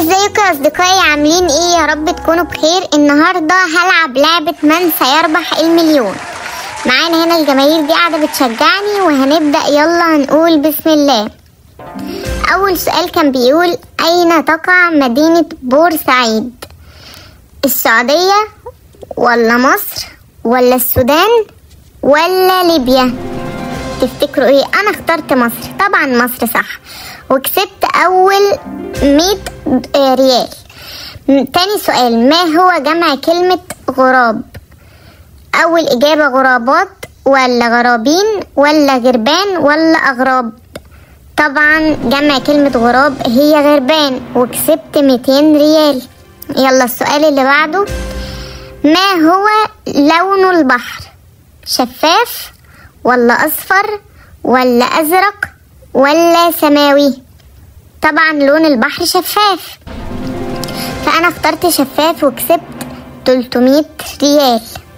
ازيكم يا اصدقائي عاملين ايه يا رب تكونوا بخير النهارده هلعب لعبه من سيربح المليون معانا هنا الجماهير دي قاعده بتشجعني وهنبدا يلا هنقول بسم الله اول سؤال كان بيقول اين تقع مدينه بورسعيد السعوديه ولا مصر ولا السودان ولا ليبيا تفتكروا ايه انا اخترت مصر طبعا مصر صح وكسبت اول 100 ريال م- تاني سؤال ما هو جمع كلمة غراب اول اجابة غرابات ولا غرابين ولا غربان ولا اغراب طبعا جمع كلمة غراب هي غربان وكسبت 200 ريال يلا السؤال اللي بعده ما هو لون البحر شفاف ولا اصفر ولا ازرق ولا سماوي طبعا لون البحر شفاف فانا اخترت شفاف وكسبت 300 ريال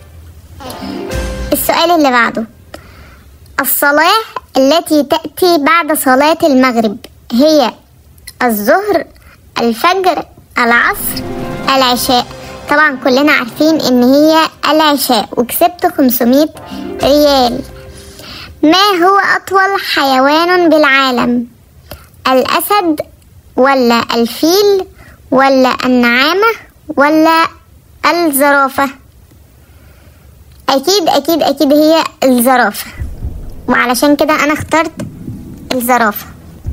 السؤال اللي بعده الصلاة التي تأتي بعد صلاة المغرب هي الظهر الفجر العصر العشاء طبعا كلنا عارفين ان هي العشاء وكسبت 500 ريال ما هو أطول حيوان بالعالم الأسد ولا الفيل ولا النعامة ولا الزرافة أكيد أكيد أكيد هي الزرافة وعلشان كده أنا اخترت الزرافة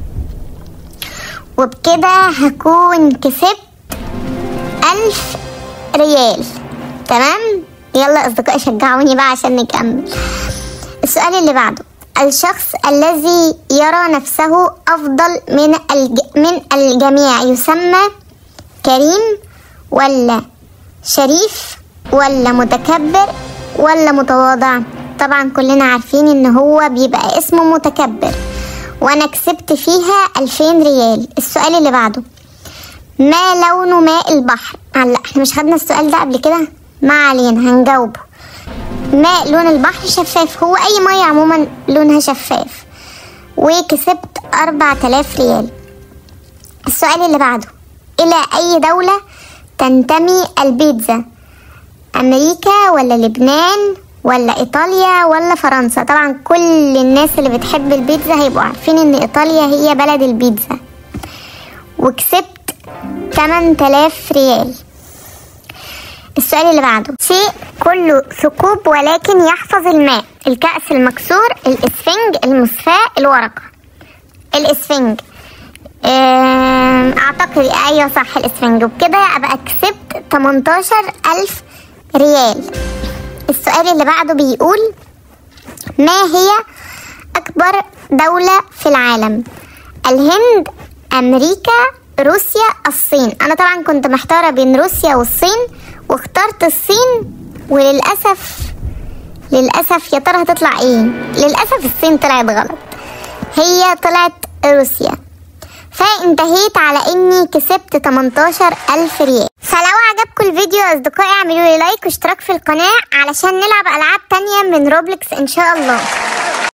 وبكده هكون كسبت ألف ريال تمام يلا أصدقائي شجعوني بقى عشان نكمل السؤال اللي بعده الشخص الذي يرى نفسه أفضل من الج... من الجميع يسمى كريم ولا شريف ولا متكبر ولا متواضع طبعا كلنا عارفين ان هو بيبقى اسمه متكبر وانا كسبت فيها 2000 ريال السؤال اللي بعده ما لون ماء البحر آه لا احنا مش خدنا السؤال ده قبل كده ما علينا هنجاوبه ماء لون البحر شفاف هو اي ميه عموما لونها شفاف وكسبت 4000 ريال السؤال اللي بعده الى اي دولة تنتمي البيتزا امريكا ولا لبنان ولا ايطاليا ولا فرنسا طبعا كل الناس اللي بتحب البيتزا هيبقوا عارفين ان ايطاليا هي بلد البيتزا وكسبت 8000 ريال السؤال اللي بعده شيء كله ثقوب ولكن يحفظ الماء الكأس المكسور الإسفنج المصفاة الورقة الإسفنج آم، أعتقد أيوة صح الإسفنج وبكده أبقى كسبت 18 ألف ريال السؤال اللي بعده بيقول ما هي أكبر دولة في العالم الهند أمريكا روسيا الصين أنا طبعا كنت محتارة بين روسيا والصين واخترت الصين وللأسف للأسف يا ترى هتطلع ايه للأسف الصين طلعت غلط هي طلعت روسيا فانتهيت على اني كسبت 18 ألف ريال فلو عجبكم الفيديو يا اصدقائي اعملوا لي لايك واشتراك في القناة علشان نلعب العاب تانية من روبلكس ان شاء الله